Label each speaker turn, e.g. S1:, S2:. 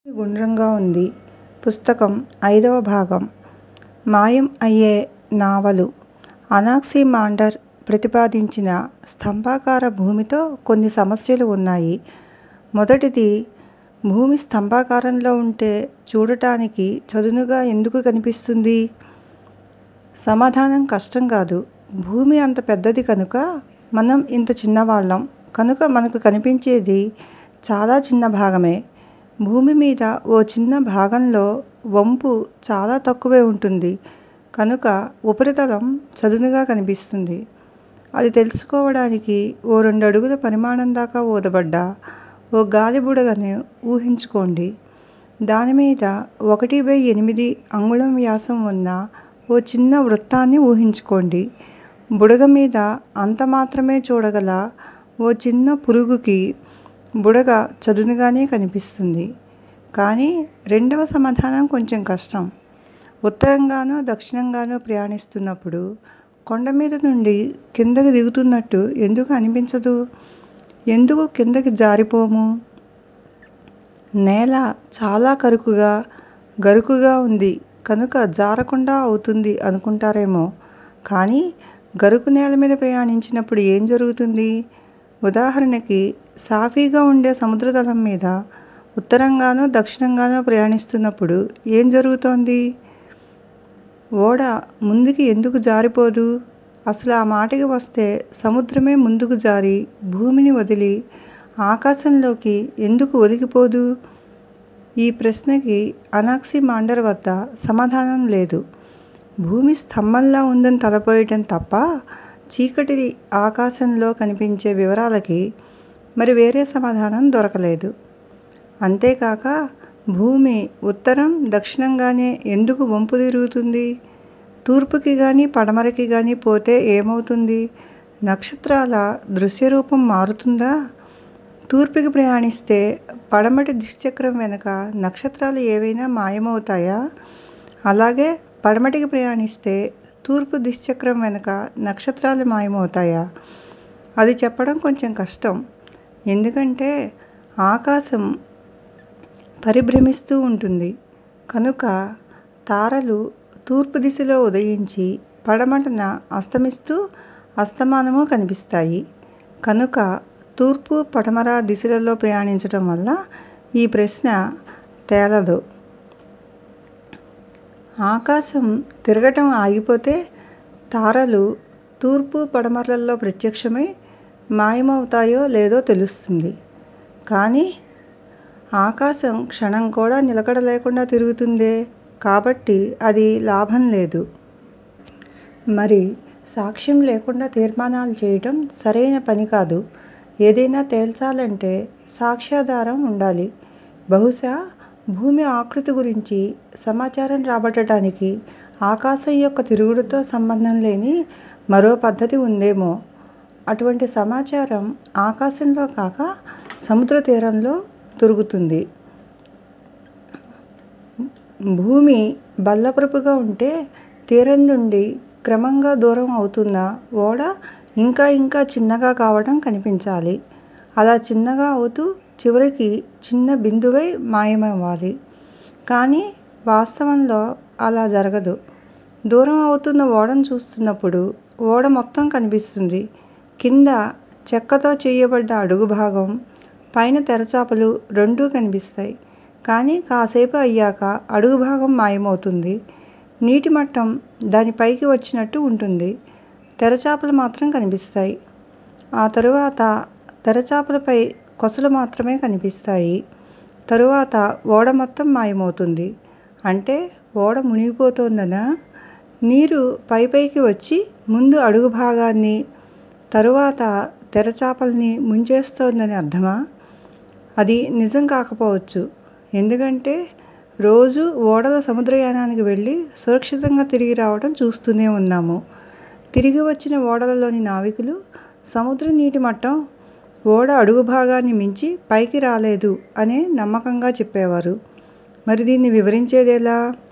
S1: గుండ్రంగా ఉంది. పుస్తకం ఐదవ భాగం మాయం అయ్యే నావలు అనాక్సిమాండర్ ప్రతిపాదించిన స్తంభాకార భూమితో కొన్ని సమస్యలు ఉన్నాయి. మొదటిది భూమి స్తంభాకారంలో ఉంటే చూడటానికి చదునుగా ఎందుకు కనిపిస్తుంది? సమాధానం కష్టం కాదు. భూమి అంత పెద్దది కనుక మనం ఇంత చిన్నవాళ్ళం కనుక మనకు కనిపించేది చాలా చిన్న భాగమే. భూమి మీద ఓ చిన్న భాగంలో వంపు చాలా తక్కువే ఉంటుంది కనుక ఉపరితలం చదునుగా కనిపిస్తుంది. అది తెలుసుకోవడానికి ఓ రెండడుగుల పరిమాణం దాకా ఊదబడ్డ ఓ గాలి బుడగను ఊహించుకోండి. దానిమీద ఒకటి బై ఎనిమిది అంగుళం వ్యాసం ఉన్న ఓ చిన్న వృత్తాన్ని ఊహించుకోండి. బుడగ మీద అంత మాత్రమే చూడగల ఓ చిన్న పురుగుకి బుడగ చదునుగానే కనిపిస్తుంది. కానీ రెండవ సమాధానం కొంచెం కష్టం. ఉత్తరంగానో దక్షిణంగానో ప్రయాణిస్తున్నప్పుడు కొండమీద నుండి కిందకి దిగుతున్నట్టు ఎందుకు అనిపించదు? ఎందుకు కిందకి జారిపోము? నేల చాలా కరుకుగా, గరుకుగా ఉంది కనుక జారకుండా అవుతుంది అనుకుంటారేమో కానీ గరుకు నేలమీద ప్రయాణించినప్పుడు ఏం జరుగుతుంది? ఉదాహరణకి సాఫీగా ఉండే సముద్రతలం మీద ఉత్తరంగానో దక్షిణంగానో ప్రయాణిస్తున్నప్పుడు ఏం జరుగుతోంది? ఓడ ముందుకి ఎందుకు జారిపోదు? అసలు ఆ మాటకి వస్తే సముద్రమే ముందుకు జారి భూమిని వదిలి ఆకాశంలోకి ఎందుకు ఒదిగిపోదు? ఈ ప్రశ్నకి అనాక్సిమాండర్ వద్ద సమాధానం లేదు. భూమి స్తంభంలా ఉందని తలపోయటం తప్ప చీకటి ఆకాశంలో కనిపించే వివరాలకి మరి వేరే సమాధానం దొరకలేదు. అంతేకాక భూమి ఉత్తరం, దక్షిణంగానే ఎందుకు వంపు తిరుగుతుంది? తూర్పుకి గానీ పడమరకి గానీ పోతే ఏమవుతుంది? నక్షత్రాల దృశ్యరూపం మారుతుందా? తూర్పుకి ప్రయాణిస్తే పడమటి దిక్చక్రం వెనుక నక్షత్రాలు ఏవైనా మాయమవుతాయా? అలాగే పడమటికి ప్రయాణిస్తే తూర్పు దిక్చక్రం వెనుక నక్షత్రాలు మాయమవుతాయా? అది చెప్పడం కొంచెం కష్టం. ఎందుకంటే ఆకాశం పరిభ్రమిస్తూ ఉంటుంది కనుక తారలు తూర్పు దిశలో ఉదయించి పడమటన అస్తమిస్తూ అస్తమానమూ కనిపిస్తాయి. కనుక తూర్పు, పడమర దిశలలో ప్రయాణించటం వల్ల ఈ ప్రశ్న తేలదు. ఆకాశం తిరగటం ఆగిపోతే తారలు తూర్పు, పడమరల్లో ప్రత్యక్షమై మాయమవుతాయో లేదో తెలుస్తుంది. కానీ ఆకాశం క్షణం కూడా నిలకడ లేకుండా తిరుగుతుందే కాబట్టి అది లాభం లేదు. మరి సాక్ష్యం లేకుండా తీర్మానాలు చేయటం సరైన పని కాదు. ఏదైనా తేల్చాలంటే సాక్ష్యాధారం ఉండాలి. బహుశా భూమి ఆకృతి గురించి సమాచారం రాబట్టటానికి ఆకాశం యొక్క తిరుగుడుతో సంబంధం లేని మరో పద్ధతి ఉందేమో! అటువంటి సమాచారం ఆకాశంలో కాక సముద్ర తీరంలో దొరుకుతుంది. భూమి బల్లపరుపుగా ఉంటే తీరం నుండి క్రమంగా దూరం అవుతున్న ఓడ ఇంకా ఇంకా చిన్నగా కావటం కనిపించాలి. అలా చిన్నగా అవుతూ చివరికి చిన్న బిందువై మాయమవ్వాలి. కానీ వాస్తవంలో అలా జరగదు. దూరం అవుతున్న ఓడను చూస్తున్నప్పుడు ఓడ మొత్తం కనిపిస్తుంది. కింద చెక్కతో చెయ్యబడ్డ అడుగు భాగం, పైన తెరచాపలు రెండూ కనిపిస్తాయి. కానీ కాసేపు అయ్యాక అడుగు భాగం మాయమవుతుంది. నీటి మట్టం దాని పైకి వచ్చినట్టు ఉంటుంది. తెరచాపలు మాత్రం కనిపిస్తాయి. ఆ తరువాత తెరచాపలపై కొసలు మాత్రమే కనిపిస్తాయి. తరువాత ఓడ మొత్తం మాయమవుతుంది. అంటే ఓడ మునిగిపోతోందనా? నీరు పైపైకి వచ్చి ముందు అడుగు భాగాన్ని, తరువాత తెరచాపల్ని ముంచేస్తోందని అర్థమా? అది నిజం కాకపోవచ్చు. ఎందుకంటే రోజూ ఓడలు సముద్రయానానికి వెళ్ళి సురక్షితంగా తిరిగి రావటం చూస్తూనే ఉన్నాము. తిరిగి వచ్చిన ఓడలలోని నావికులు సముద్ర నీటి మట్టం ఓడ అడుగు భాగాన్ని మించి పైకి రాలేదు అనే నమ్మకంగా చెప్పేవారు. మరి దీన్ని వివరించేదెలా?